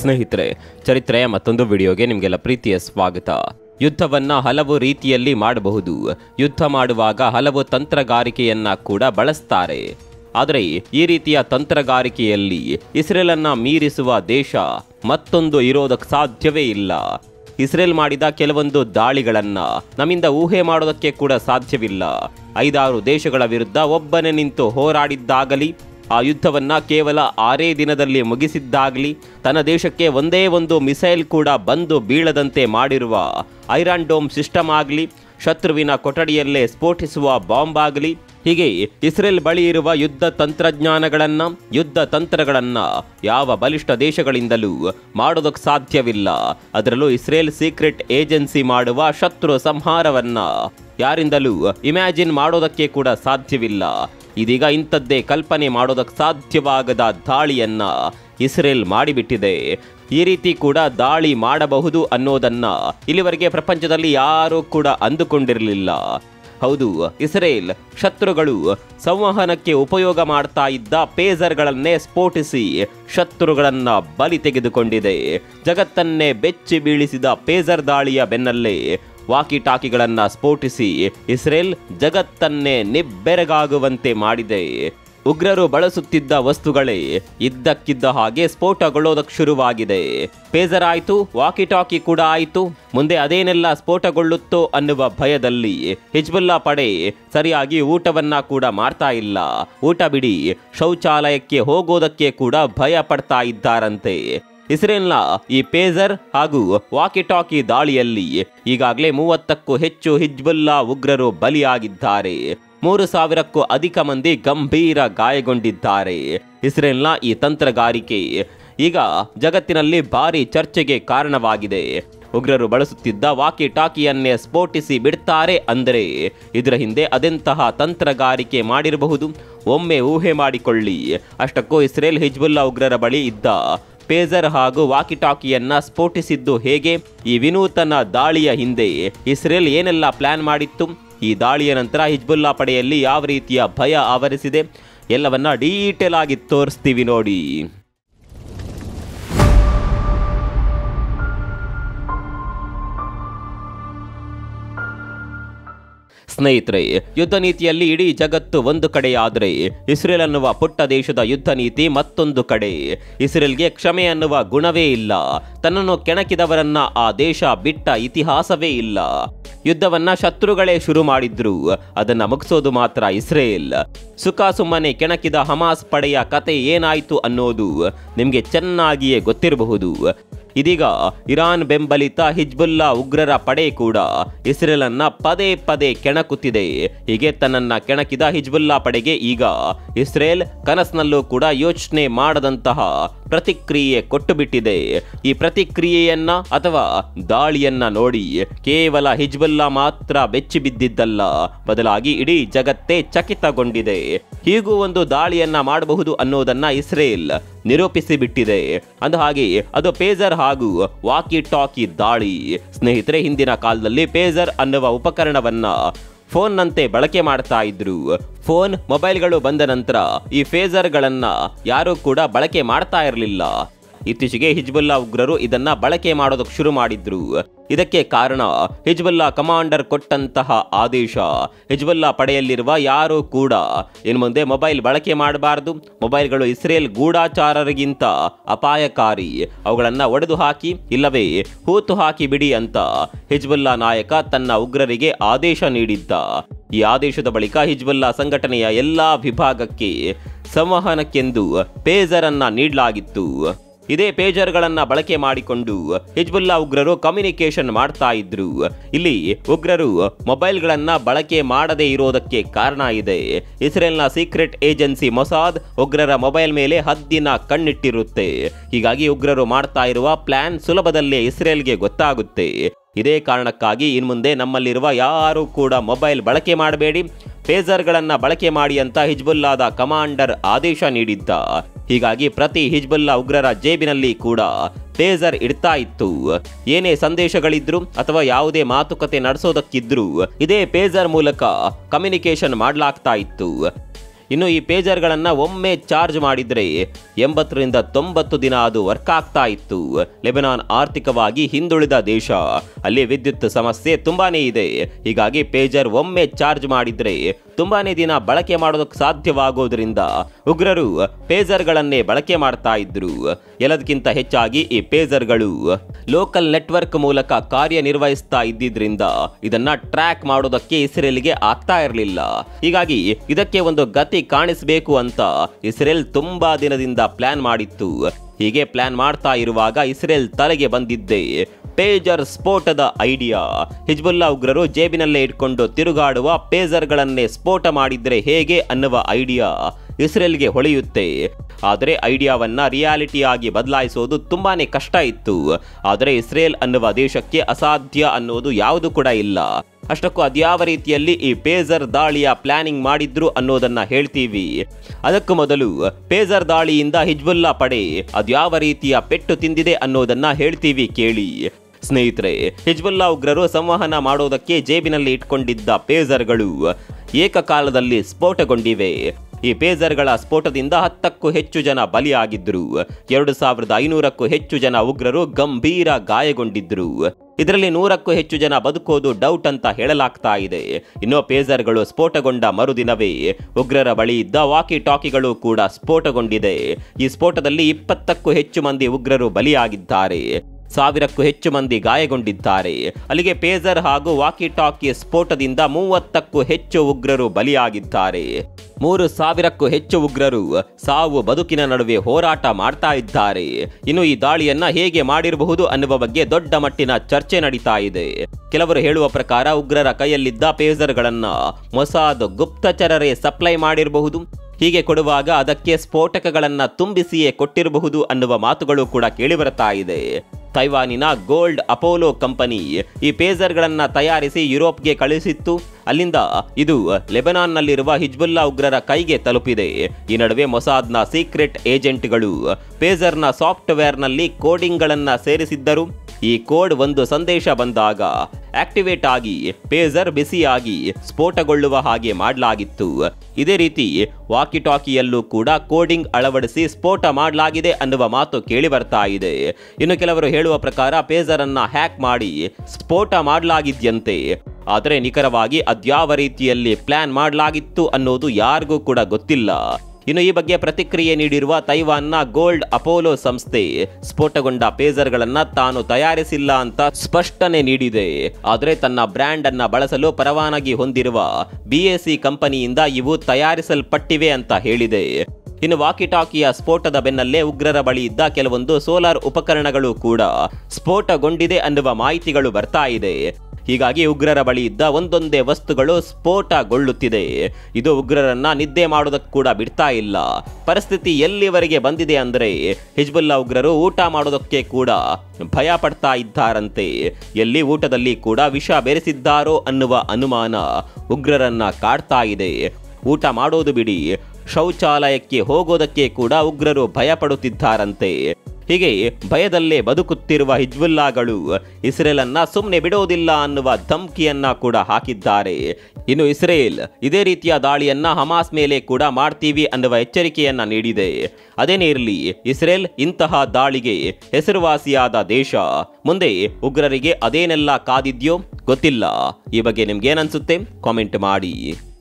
ಸ್ನೇಹಿತರೆ ಚರಿತ್ರೆಯ ಮತ್ತೊಂದು ವಿಡಿಯೋಗೆ ನಿಮಗೆಲ್ಲ ಪ್ರೀತಿಯ ಸ್ವಾಗತ ಯುದ್ಧವನ್ನ ಹಲವು ರೀತಿಯಲ್ಲಿ ಮಾಡಬಹುದು ಯುದ್ಧ ಮಾಡುವಾಗ ಹಲವು ತಂತ್ರಗಾರಿಕೆಯನ್ನ ಕೂಡ ಬಳಸ್ತಾರೆ ಆದರೆ ಈ ರೀತಿಯ ತಂತ್ರಗಾರಿಕೆಯಲ್ಲಿ ಇಸ್ರೇಲನ್ನ ಮೀರಿಸುವ ದೇಶ ಮತ್ತೊಂದು ಇರೋದಕ್ಕೆ ಸಾಧ್ಯವೇ ಇಲ್ಲ ಇಸ್ರೇಲ್ ಮಾಡಿದ ಕೆಲವೊಂದು ದಾಳಿಗಳನ್ನ ನಮ್ಮಿಂದ ಊಹೆ ಮಾಡೋದಕ್ಕೆ ಕೂಡ ಸಾಧ್ಯವಿಲ್ಲ ಐದಾರು ದೇಶಗಳ ವಿರುದ್ಧ ಒಬ್ಬನೇ ನಿಂತು ಹೋರಾಡಿದ್ದಾಗಲಿ ಆ ಯುದ್ಧವನ್ನ ಕೇವಲ ಆರೇ ದಿನದಲ್ಲಿ ಮುಗಿಸಿದ್ದಾಗಲಿ ತನ್ನ ದೇಶಕ್ಕೆ ಒಂದೇ ಒಂದು ಮಿಸೈಲ್ ಕೂಡ ಬಂದು ಬೀಳದಂತೆ ಮಾಡಿರುವ ಐರಾನ್ ಡೋಮ್ ಸಿಸ್ಟಮ್ ಆಗಲಿ ಶತ್ರುವಿನ ಕೊಠಡಿಯಲ್ಲೇ ಸ್ಫೋಟಿಸುವ ಬಾಂಬ್ ಆಗಲಿ ಹೀಗೆ ಇಸ್ರೇಲ್ ಬಳಿ ಇರುವ ಯುದ್ಧ ತಂತ್ರಜ್ಞಾನಗಳನ್ನ ಯುದ್ಧ ತಂತ್ರಗಳನ್ನ ಯಾವ ಬಲಿಷ್ಠ ದೇಶಗಳಿಂದಲೂ ಮಾಡೋದಕ್ಕೆ ಸಾಧ್ಯವಿಲ್ಲ ಅದರಲ್ಲೂ ಇಸ್ರೇಲ್ ಸೀಕ್ರೆಟ್ ಏಜೆನ್ಸಿ ಮಾಡುವ ಶತ್ರು ಸಂಹಾರವನ್ನ ಯಾರಿಂದಲೂ ಇಮ್ಯಾಜಿನ್ ಮಾಡೋದಕ್ಕೆ ಕೂಡ ಸಾಧ್ಯವಿಲ್ಲ ಇದೀಗ ಇಂಥದ್ದೇ ಕಲ್ಪನೆ ಮಾಡೋದಕ್ಕೆ ಸಾಧ್ಯವಾಗದ ದಾಳಿಯನ್ನ ಇಸ್ರೇಲ್ ಮಾಡಿಬಿಟ್ಟಿದೆ ಈ ರೀತಿ ಕೂಡ ದಾಳಿ ಮಾಡಬಹುದು ಅನ್ನೋದನ್ನ ಇಲ್ಲಿವರೆಗೆ ಪ್ರಪಂಚದಲ್ಲಿ ಯಾರೂ ಕೂಡ ಅಂದುಕೊಂಡಿರಲಿಲ್ಲ ಹೌದು ಇಸ್ರೇಲ್ ಶತ್ರುಗಳು ಸಂವಹನಕ್ಕೆ ಉಪಯೋಗ ಮಾಡ್ತಾ ಇದ್ದ ಪೇಜರ್ಗಳನ್ನೇ ಸ್ಫೋಟಿಸಿ ಶತ್ರುಗಳನ್ನ ಬಲಿ ತೆಗೆದುಕೊಂಡಿದೆ ಜಗತ್ತನ್ನೇ ಬೆಚ್ಚಿ ಬೀಳಿಸಿದ ಪೇಜರ್ ದಾಳಿಯ ಬೆನ್ನಲ್ಲೇ ವಾಕಿ ಟಾಕಿಗಳನ್ನ ಸ್ಫೋಟಿಸಿ ಇಸ್ರೇಲ್ ಜಗತ್ತನ್ನೇ ನಿಬ್ಬೆರಗಾಗುವಂತೆ ಮಾಡಿದೆ ಉಗ್ರರು ಬಳಸುತ್ತಿದ್ದ ವಸ್ತುಗಳೇ ಇದ್ದಕ್ಕಿದ್ದ ಹಾಗೆ ಸ್ಫೋಟಗೊಳ್ಳೋದಕ್ಕೆ ಶುರುವಾಗಿದೆ ಪೇಜರ್ ಆಯ್ತು ವಾಕಿ ಟಾಕಿ ಕೂಡ ಆಯ್ತು ಮುಂದೆ ಅದೇನೆಲ್ಲ ಸ್ಫೋಟಗೊಳ್ಳುತ್ತೋ ಅನ್ನುವ ಭಯದಲ್ಲಿ ಹಿಜ್ಬುಲ್ಲಾ ಪಡೆ ಸರಿಯಾಗಿ ಊಟವನ್ನ ಕೂಡ ಮಾಡ್ತಾ ಇಲ್ಲ ಊಟ ಬಿಡಿ ಶೌಚಾಲಯಕ್ಕೆ ಹೋಗೋದಕ್ಕೆ ಕೂಡ ಭಯ ಪಡ್ತಾ ಇದ್ದಾರಂತೆ ಇಸ್ರೇಲ್ನ ಈ ಪೇಜರ್ ಹಾಗೂ ವಾಕಿ ಟಾಕಿ ದಾಳಿಯಲ್ಲಿ ಈಗಾಗಲೇ ಮೂವತ್ತಕ್ಕೂ ಹೆಚ್ಚು ಹಿಜ್ಬುಲ್ಲಾ ಉಗ್ರರು ಬಲಿಯಾಗಿದ್ದಾರೆ ಮೂರು ಸಾವಿರಕ್ಕೂ ಅಧಿಕ ಮಂದಿ ಗಂಭೀರ ಗಾಯಗೊಂಡಿದ್ದಾರೆ ಇಸ್ರೇಲ್ನ ಈ ತಂತ್ರಗಾರಿಕೆ ಈಗ ಜಗತ್ತಿನಲ್ಲಿ ಭಾರಿ ಚರ್ಚೆಗೆ ಕಾರಣವಾಗಿದೆ ಉಗ್ರರು ಬಳಸುತ್ತಿದ್ದ ವಾಕಿ ಟಾಕಿಯನ್ನೇ ಸ್ಫೋಟಿಸಿ ಬಿಡ್ತಾರೆ ಅಂದರೆ ಇದರ ಹಿಂದೆ ಅದೆಂತಹ ತಂತ್ರಗಾರಿಕೆ ಮಾಡಿರಬಹುದು ಒಮ್ಮೆ ಊಹೆ ಮಾಡಿಕೊಳ್ಳಿ ಅಷ್ಟಕ್ಕೂ ಇಸ್ರೇಲ್ ಹಿಜ್ಬುಲ್ಲಾ ಉಗ್ರರ ಬಳಿ ಇದ್ದ ಪೇಜರ್ ಹಾಗೂ ವಾಕಿಟಾಕಿಯನ್ನ ಸ್ಫೋಟಿಸಿದ್ದು ಹೇಗೆ ಈ ವಿನೂತನ ದಾಳಿಯ ಹಿಂದೆ ಇಸ್ರೇಲ್ ಏನೆಲ್ಲ ಪ್ಲಾನ್ ಮಾಡಿತ್ತು ಈ ದಾಳಿಯ ನಂತರ ಹಿಜ್ಬುಲ್ಲಾ ಪಡೆಯಲ್ಲಿ ಯಾವ ರೀತಿಯ ಭಯ ಆವರಿಸಿದೆ ಎಲ್ಲವನ್ನ ಡೀಟೇಲ್ ಆಗಿ ತೋರಿಸ್ತೀವಿ ನೋಡಿ ಸ್ನೇಹಿತರೆ ಯುದ್ಧ ನೀತಿಯಲ್ಲಿ ಇಡೀ ಜಗತ್ತು ಒಂದು ಕಡೆಯಾದರೆ ಇಸ್ರೇಲ್ ಅನ್ನುವ ಪುಟ್ಟ ದೇಶದ ಯುದ್ಧ ನೀತಿ ಮತ್ತೊಂದು ಕಡೆ ಇಸ್ರೇಲ್ಗೆ ಕ್ಷಮೆ ಅನ್ನುವ ಗುಣವೇ ಇಲ್ಲ ತನ್ನನ್ನು ಕೆಣಕಿದವರನ್ನ ಆ ದೇಶ ಬಿಟ್ಟ ಇತಿಹಾಸವೇ ಇಲ್ಲ ಯುದ್ಧವನ್ನ ಶತ್ರುಗಳೇ ಶುರು ಮಾಡಿದ್ರು ಅದನ್ನ ಮುಗಿಸೋದು ಮಾತ್ರ ಇಸ್ರೇಲ್ ಸುಖ ಸುಮ್ಮನೆ ಕೆಣಕಿದ ಹಮಾಸ್ ಪಡೆಯ ಕತೆ ಏನಾಯ್ತು ಅನ್ನೋದು ನಿಮಗೆ ಚೆನ್ನಾಗಿಯೇ ಗೊತ್ತಿರಬಹುದು ಇದೀಗ ಇರಾನ್ ಬೆಂಬಲಿತ ಹಿಜ್ಬುಲ್ಲಾ ಉಗ್ರರ ಪಡೆ ಕೂಡ ಇಸ್ರೇಲ್ ಅನ್ನ ಪದೇ ಪದೇ ಕೆಣಕುತ್ತಿದೆ ಹೀಗೆ ತನ್ನನ್ನ ಕೆಣಕಿದ ಹಿಜ್ಬುಲ್ಲಾ ಪಡೆಗೆ ಈಗ ಇಸ್ರೇಲ್ ಕನಸಿನಲ್ಲೂ ಕೂಡ ಯೋಚನೆ ಮಾಡದಂತಹ ಪ್ರತಿಕ್ರಿಯೆ ಕೊಟ್ಟು ಬಿಟ್ಟಿದೆ ಈ ಪ್ರತಿಕ್ರಿಯೆಯನ್ನ ಅಥವಾ ದಾಳಿಯನ್ನ ನೋಡಿ ಕೇವಲ ಹಿಜ್ಬುಲ್ಲಾ ಮಾತ್ರ ಬೆಚ್ಚಿ ಬಿದ್ದಿದ್ದಲ್ಲ ಬದಲಾಗಿ ಇಡೀ ಜಗತ್ತೇ ಚಕಿತಗೊಂಡಿದೆ ಹೀಗೂ ಒಂದು ದಾಳಿಯನ್ನ ಮಾಡಬಹುದು ಅನ್ನೋದನ್ನ ಇಸ್ರೇಲ್ ನಿರೂಪಿಸಿ ಬಿಟ್ಟಿದೆ ಅಂದ ಹಾಗೆ ಅದು ಪೇಜರ್ ಹಾಗೂ ವಾಕಿ ಟಾಕಿ ದಾಳಿ ಸ್ನೇಹಿತರೆ ಹಿಂದಿನ ಕಾಲದಲ್ಲಿ ಪೇಜರ್ ಅನ್ನುವ ಉಪಕರಣವನ್ನ ಫೋನ್ನಂತೆ ಬಳಕೆ ಮಾಡ್ತಾ ಇದ್ರು ಫೋನ್ ಮೊಬೈಲ್ಗಳು ಬಂದ ನಂತರ ಈ ಫೇಜರ್ಗಳನ್ನ ಯಾರೂ ಕೂಡ ಬಳಕೆ ಮಾಡ್ತಾ ಇರಲಿಲ್ಲ ಇತ್ತೀಚೆಗೆ ಹಿಜ್ಬುಲ್ಲಾ ಉಗ್ರರು ಇದನ್ನ ಬಳಕೆ ಮಾಡೋದಕ್ಕೆ ಶುರು ಮಾಡಿದ್ರು ಇದಕ್ಕೆ ಕಾರಣ ಹಿಜ್ಬುಲ್ಲಾ ಕಮಾಂಡರ್ ಕೊಟ್ಟಂತಹ ಆದೇಶ ಹಿಜ್ಬುಲ್ಲಾ ಪಡೆಯಲ್ಲಿರುವ ಯಾರೂ ಕೂಡ ಇನ್ನು ಮುಂದೆ ಮೊಬೈಲ್ ಬಳಕೆ ಮಾಡಬಾರದು ಮೊಬೈಲ್ಗಳು ಇಸ್ರೇಲ್ ಗೂಢಾಚಾರರಿಗಿಂತ ಅಪಾಯಕಾರಿ ಅವುಗಳನ್ನು ಒಡೆದು ಹಾಕಿ ಇಲ್ಲವೇ ಹೂತು ಹಾಕಿ ಬಿಡಿ ಅಂತ ಹಿಜ್ಬುಲ್ಲಾ ನಾಯಕ ತನ್ನ ಉಗ್ರರಿಗೆ ಆದೇಶ ನೀಡಿದ್ದ ಈ ಆದೇಶದ ಬಳಿಕ ಹಿಜ್ಬುಲ್ಲಾ ಸಂಘಟನೆಯ ಎಲ್ಲಾ ವಿಭಾಗಕ್ಕೆ ಸಂವಹನಕ್ಕೆಂದು ಪೇಜರ್ ಅನ್ನ ನೀಡಲಾಗಿತ್ತು ಇದೇ ಪೇಜರ್ಗಳನ್ನ ಬಳಕೆ ಮಾಡಿಕೊಂಡು ಹಿಜ್ಬುಲ್ಲಾ ಉಗ್ರರು ಕಮ್ಯುನಿಕೇಶನ್ ಮಾಡ್ತಾ ಇದ್ರು ಇಲ್ಲಿ ಉಗ್ರರು ಮೊಬೈಲ್ಗಳನ್ನ ಬಳಕೆ ಮಾಡದೇ ಇರೋದಕ್ಕೆ ಕಾರಣ ಇದೆ ಇಸ್ರೇಲ್ನ ಸೀಕ್ರೆಟ್ ಏಜೆನ್ಸಿ ಮೊಸಾದ್ ಉಗ್ರರ ಮೊಬೈಲ್ ಮೇಲೆ ಹದ್ದಿನ ಕಣ್ಣಿಟ್ಟಿರುತ್ತೆ ಹೀಗಾಗಿ ಉಗ್ರರು ಮಾಡ್ತಾ ಇರುವ ಪ್ಲಾನ್ ಸುಲಭದಲ್ಲೇ ಇಸ್ರೇಲ್ಗೆ ಗೊತ್ತಾಗುತ್ತೆ ಇದೇ ಕಾರಣಕ್ಕಾಗಿ ಇನ್ಮುಂದೆ ನಮ್ಮಲ್ಲಿರುವ ಯಾರೂ ಕೂಡ ಮೊಬೈಲ್ ಬಳಕೆ ಮಾಡಬೇಡಿ ಪೇಜರ್ಗಳನ್ನ ಬಳಕೆ ಮಾಡಿ ಅಂತ ಹಿಜ್ಬುಲ್ಲಾದ ಕಮಾಂಡರ್ ಆದೇಶ ನೀಡಿದ್ದ ಹೀಗಾಗಿ ಪ್ರತಿ ಹಿಜ್ಬುಲ್ಲಾ ಉಗ್ರರ ಜೇಬಿನಲ್ಲಿ ಕೂಡ ಪೇಜರ್ ಇಡ್ತಾ ಇತ್ತು ಏನೇ ಸಂದೇಶಗಳಿದ್ರು ಅಥವಾ ಯಾವುದೇ ಮಾತುಕತೆ ನಡೆಸೋದಕ್ಕಿದ್ರು ಇದೇ ಪೇಜರ್ ಮೂಲಕ ಕಮ್ಯುನಿಕೇಶನ್ ಮಾಡಲಾಗ್ತಾ ಇತ್ತು ಇನ್ನು ಈ ಪೇಜರ್ಗಳನ್ನ ಒಮ್ಮೆ ಚಾರ್ಜ್ ಮಾಡಿದ್ರೆ ಎಂಬತ್ತರಿಂದ ತೊಂಬತ್ತು ದಿನ ಅದು ವರ್ಕ್ ಆಗ್ತಾ ಇತ್ತು ಲೆಬನಾನ್ ಆರ್ಥಿಕವಾಗಿ ಹಿಂದುಳಿದ ದೇಶ ಅಲ್ಲಿ ವಿದ್ಯುತ್ ಸಮಸ್ಯೆ ತುಂಬಾನೇ ಇದೆ ಹೀಗಾಗಿ ಪೇಜರ್ ಒಮ್ಮೆ ಚಾರ್ಜ್ ಮಾಡಿದ್ರೆ ತುಂಬಾನೇ ದಿನ ಬಳಕೆ ಮಾಡೋದಕ್ಕೆ ಸಾಧ್ಯವಾಗೋದ್ರಿಂದ ಉಗ್ರರು ಪೇಜರ್ಗಳನ್ನೇ ಬಳಕೆ ಮಾಡ್ತಾ ಇದ್ರು ಎಲ್ಲದಕ್ಕಿಂತ ಹೆಚ್ಚಾಗಿ ಈ ಪೇಜರ್ಗಳು ಲೋಕಲ್ ನೆಟ್ವರ್ಕ್ ಮೂಲಕ ಕಾರ್ಯನಿರ್ವಹಿಸ್ತಾ ಇದ್ದಿದ್ರಿಂದ ಇದನ್ನ ಟ್ರ್ಯಾಕ್ ಮಾಡೋದಕ್ಕೆ ಇಸ್ರೇಲ್ಗೆ ಆಗ್ತಾ ಇರಲಿಲ್ಲ ಹೀಗಾಗಿ ಇದಕ್ಕೆ ಒಂದು ಗತಿ ಕಾಣಿಸಬೇಕು ಅಂತ ಇಸ್ರೇಲ್ ತುಂಬಾ ದಿನದಿಂದ ಪ್ಲಾನ್ ಮಾಡಿತ್ತು ಹೀಗೆ ಪ್ಲಾನ್ ಮಾಡ್ತಾ ಇರುವಾಗ ಇಸ್ರೇಲ್ ತಲೆಗೆ ಬಂದಿದ್ದೆ ಪೇಜರ್ ಸ್ಫೋಟದ ಐಡಿಯಾ ಹಿಜ್ಬುಲ್ಲಾ ಉಗ್ರರು ಜೇಬಿನಲ್ಲೇ ಇಟ್ಕೊಂಡು ತಿರುಗಾಡುವ ಪೇಜರ್ಗಳನ್ನೇ ಸ್ಫೋಟ ಮಾಡಿದ್ರೆ ಹೇಗೆ ಅನ್ನುವ ಐಡಿಯಾ ಇಸ್ರೇಲ್ಗೆ ಹೊಳೆಯುತ್ತೆ ಆದರೆ ಐಡಿಯಾವನ್ನ ರಿಯಾಲಿಟಿಯಾಗಿ ಬದಲಾಯಿಸೋದು ತುಂಬಾನೇ ಕಷ್ಟ ಇತ್ತು ಆದರೆ ಇಸ್ರೇಲ್ ಅನ್ನುವ ದೇಶಕ್ಕೆ ಅಸಾಧ್ಯ ಅನ್ನೋದು ಯಾವುದು ಕೂಡ ಇಲ್ಲ ಅಷ್ಟಕ್ಕೂ ಅದ್ಯಾವ ರೀತಿಯಲ್ಲಿ ಈ ಪೇಜರ್ ದಾಳಿಯ ಪ್ಲಾನಿಂಗ್ ಮಾಡಿದ್ರು ಅನ್ನೋದನ್ನ ಹೇಳ್ತೀವಿ ಅದಕ್ಕೂ ಮೊದಲು ಪೇಜರ್ ದಾಳಿಯಿಂದ ಹಿಜ್ಬುಲ್ಲಾ ಪಡೆ ಅದ್ಯಾವ ರೀತಿಯ ಪೆಟ್ಟು ತಿಂದಿದೆ ಅನ್ನೋದನ್ನ ಹೇಳ್ತೀವಿ ಕೇಳಿ ಸ್ನೇಹಿತರೆ ಹಿಜ್ಬುಲ್ಲಾ ಉಗ್ರರು ಸಂವಹನ ಮಾಡೋದಕ್ಕೆ ಜೇಬಿನಲ್ಲಿ ಇಟ್ಕೊಂಡಿದ್ದ ಪೇಜರ್ಗಳು ಏಕಕಾಲದಲ್ಲಿ ಸ್ಫೋಟಗೊಂಡಿವೆ ಈ ಪೇಜರ್ಗಳ ಸ್ಫೋಟದಿಂದ ಹತ್ತಕ್ಕೂ ಹೆಚ್ಚು ಜನ ಬಲಿಯಾಗಿದ್ರು ಎರಡು ಸಾವಿರದ ಐನೂರಕ್ಕೂ ಹೆಚ್ಚು ಜನ ಉಗ್ರರು ಗಂಭೀರ ಗಾಯಗೊಂಡಿದ್ರು ಇದರಲ್ಲಿ ನೂರಕ್ಕೂ ಹೆಚ್ಚು ಜನ ಬದುಕೋದು ಡೌಟ್ ಅಂತ ಹೇಳಲಾಗ್ತಾ ಇದೆ ಇನ್ನು ಪೇಜರ್ಗಳು ಸ್ಫೋಟಗೊಂಡ ಮರುದಿನವೇ ಉಗ್ರರ ಬಳಿ ಇದ್ದ ವಾಕಿ ಟಾಕಿಗಳು ಕೂಡ ಸ್ಫೋಟಗೊಂಡಿದೆ ಈ ಸ್ಫೋಟದಲ್ಲಿ ಇಪ್ಪತ್ತಕ್ಕೂ ಹೆಚ್ಚು ಮಂದಿ ಉಗ್ರರು ಬಲಿಯಾಗಿದ್ದಾರೆ ಸಾವಿರಕ್ಕೂ ಹೆಚ್ಚು ಮಂದಿ ಗಾಯಗೊಂಡಿದ್ದಾರೆ ಅಲ್ಲಿಗೆ ಪೇಜರ್ ಹಾಗೂ ವಾಕಿ ಟಾಕಿ ಸ್ಫೋಟದಿಂದ ಮೂವತ್ತಕ್ಕೂ ಹೆಚ್ಚು ಉಗ್ರರು ಬಲಿಯಾಗಿದ್ದಾರೆ ಮೂರು ಸಾವಿರಕ್ಕೂ ಹೆಚ್ಚು ಉಗ್ರರು ಸಾವು ಬದುಕಿನ ನಡುವೆ ಹೋರಾಟ ಮಾಡ್ತಾ ಇದ್ದಾರೆ ಇನ್ನು ಈ ದಾಳಿಯನ್ನ ಹೇಗೆ ಮಾಡಿರಬಹುದು ಅನ್ನುವ ಬಗ್ಗೆ ದೊಡ್ಡ ಮಟ್ಟಿನ ಚರ್ಚೆ ನಡೀತಾ ಇದೆ ಕೆಲವರು ಹೇಳುವ ಪ್ರಕಾರ ಉಗ್ರರ ಕೈಯಲ್ಲಿದ್ದ ಪೇಜರ್ಗಳನ್ನ ಮೊಸಾದ್ ಗುಪ್ತಚರರೇ ಸಪ್ಲೈ ಮಾಡಿರಬಹುದು ಹೀಗೆ ಕೊಡುವಾಗ ಅದಕ್ಕೆ ಸ್ಫೋಟಕಗಳನ್ನ ತುಂಬಿಸಿಯೇ ಕೊಟ್ಟಿರಬಹುದು ಅನ್ನುವ ಮಾತುಗಳು ಕೂಡ ಕೇಳಿಬರ್ತಾ ಇದೆ ತೈವಾನಿನ ಗೋಲ್ಡ್ ಅಪೋಲೋ ಕಂಪನಿ ಈ ಪೇಜರ್ಗಳನ್ನ ತಯಾರಿಸಿ ಯುರೋಪ್ಗೆ ಕಳುಹಿಸಿತ್ತು ಅಲ್ಲಿಂದ ಇದು ಲೆಬನಾನ್ನಲ್ಲಿರುವ ಹಿಜ್ಬುಲ್ಲಾ ಉಗ್ರರ ಕೈಗೆ ತಲುಪಿದೆ ಈ ನಡುವೆ ಮೊಸಾದ್ನ ಸೀಕ್ರೆಟ್ ಏಜೆಂಟ್ಗಳು ಪೇಜರ್ನ ಸಾಫ್ಟ್ವೇರ್ನಲ್ಲಿ ಕೋಡಿಂಗ್ಗಳನ್ನ ಸೇರಿಸಿದ್ದರು ಈ ಕೋಡ್ ಒಂದು ಸಂದೇಶ ಬಂದಾಗ ಆಕ್ಟಿವೇಟ್ ಆಗಿ ಪೇಜರ್ ಬಿಸಿಯಾಗಿ ಸ್ಫೋಟಗೊಳ್ಳುವ ಹಾಗೆ ಮಾಡಲಾಗಿತ್ತು ಇದೇ ರೀತಿ ವಾಕಿ ಟಾಕಿಯಲ್ಲೂ ಕೂಡ ಕೋಡಿಂಗ್ ಅಳವಡಿಸಿ ಸ್ಫೋಟ ಮಾಡಲಾಗಿದೆ ಅನ್ನುವ ಮಾತು ಕೇಳಿ ಬರ್ತಾ ಇದೆ ಇನ್ನು ಕೆಲವರು ಹೇಳುವ ಪ್ರಕಾರ ಪೇಜರ್ ಅನ್ನ ಹ್ಯಾಕ್ ಮಾಡಿ ಸ್ಫೋಟ ಮಾಡಲಾಗಿದ್ಯಂತೆ ಆದರೆ ನಿಖರವಾಗಿ ಅದ್ಯಾವ ರೀತಿಯಲ್ಲಿ ಪ್ಲಾನ್ ಮಾಡಲಾಗಿತ್ತು ಅನ್ನೋದು ಯಾರಿಗೂ ಕೂಡ ಗೊತ್ತಿಲ್ಲ ಇನ್ನು ಈ ಬಗ್ಗೆ ಪ್ರತಿಕ್ರಿಯೆ ನೀಡಿರುವ ತೈವಾನ್ನ ಗೋಲ್ಡ್ ಅಪೋಲೋ ಸಂಸ್ಥೆ ಸ್ಫೋಟಗೊಂಡ ಪೇಜರ್ಗಳನ್ನ ತಾನು ತಯಾರಿಸಿಲ್ಲ ಅಂತ ಸ್ಪಷ್ಟನೆ ನೀಡಿದೆ ಆದರೆ ತನ್ನ ಬ್ರ್ಯಾಂಡ್ ಅನ್ನ ಬಳಸಲು ಪರವಾನಗಿ ಹೊಂದಿರುವ ಬಿಎಸಿ ಕಂಪನಿಯಿಂದ ಇವು ತಯಾರಿಸಲ್ಪಟ್ಟಿವೆ ಅಂತ ಹೇಳಿದೆ ಇನ್ನು ವಾಕಿಟಾಕಿಯ ಸ್ಫೋಟದ ಬೆನ್ನಲ್ಲೇ ಉಗ್ರರ ಬಳಿ ಇದ್ದ ಕೆಲವೊಂದು ಸೋಲಾರ್ ಉಪಕರಣಗಳು ಕೂಡ ಸ್ಫೋಟಗೊಂಡಿದೆ ಅನ್ನುವ ಮಾಹಿತಿಗಳು ಬರ್ತಾ ಇದೆ ಹೀಗಾಗಿ ಉಗ್ರರ ಬಳಿ ಇದ್ದ ಒಂದೊಂದೇ ವಸ್ತುಗಳು ಸ್ಫೋಟಗೊಳ್ಳುತ್ತಿದೆ ಇದು ಉಗ್ರರನ್ನ ನಿದ್ದೆ ಮಾಡೋದಕ್ಕೆ ಕೂಡ ಬಿಡ್ತಾ ಇಲ್ಲ ಪರಿಸ್ಥಿತಿ ಎಲ್ಲಿವರೆಗೆ ಬಂದಿದೆ ಅಂದ್ರೆ ಹಿಜ್ಬುಲ್ಲಾ ಉಗ್ರರು ಊಟ ಮಾಡೋದಕ್ಕೆ ಕೂಡ ಭಯ ಪಡ್ತಾ ಇದ್ದಾರಂತೆ ಎಲ್ಲಿ ಊಟದಲ್ಲಿ ಕೂಡ ವಿಷ ಬೆರೆಸಿದ್ದಾರೋ ಅನ್ನುವ ಅನುಮಾನ ಉಗ್ರರನ್ನ ಕಾಡ್ತಾ ಇದೆ ಊಟ ಮಾಡೋದು ಬಿಡಿ ಶೌಚಾಲಯಕ್ಕೆ ಹೋಗೋದಕ್ಕೆ ಕೂಡ ಉಗ್ರರು ಭಯ ಪಡುತ್ತಿದ್ದಾರಂತೆ ಹೀಗೆ ಭಯದಲ್ಲೇ ಬದುಕುತ್ತಿರುವ ಹಿಜ್ಬುಲ್ಲಾಗಳು ಇಸ್ರೇಲ್ ಅನ್ನ ಸುಮ್ಮನೆ ಬಿಡೋದಿಲ್ಲ ಅನ್ನುವ ಧಮ್ಕಿಯನ್ನ ಕೂಡ ಹಾಕಿದ್ದಾರೆ ಇನ್ನು ಇಸ್ರೇಲ್ ಇದೇ ರೀತಿಯ ದಾಳಿಯನ್ನ ಹಮಾಸ್ ಮೇಲೆ ಕೂಡ ಮಾಡ್ತೀವಿ ಅನ್ನುವ ಎಚ್ಚರಿಕೆಯನ್ನ ನೀಡಿದೆ ಅದೇನೇ ಇರಲಿ ಇಸ್ರೇಲ್ ಇಂತಹ ದಾಳಿಗೆ ಹೆಸರುವಾಸಿಯಾದ ದೇಶ ಮುಂದೆ ಉಗ್ರರಿಗೆ ಅದೇನೆಲ್ಲ ಕಾದಿದ್ಯೋ ಗೊತ್ತಿಲ್ಲ ಈ ಬಗ್ಗೆ ನಿಮ್ಗೇನನ್ಸುತ್ತೆ ಕಾಮೆಂಟ್ ಮಾಡಿ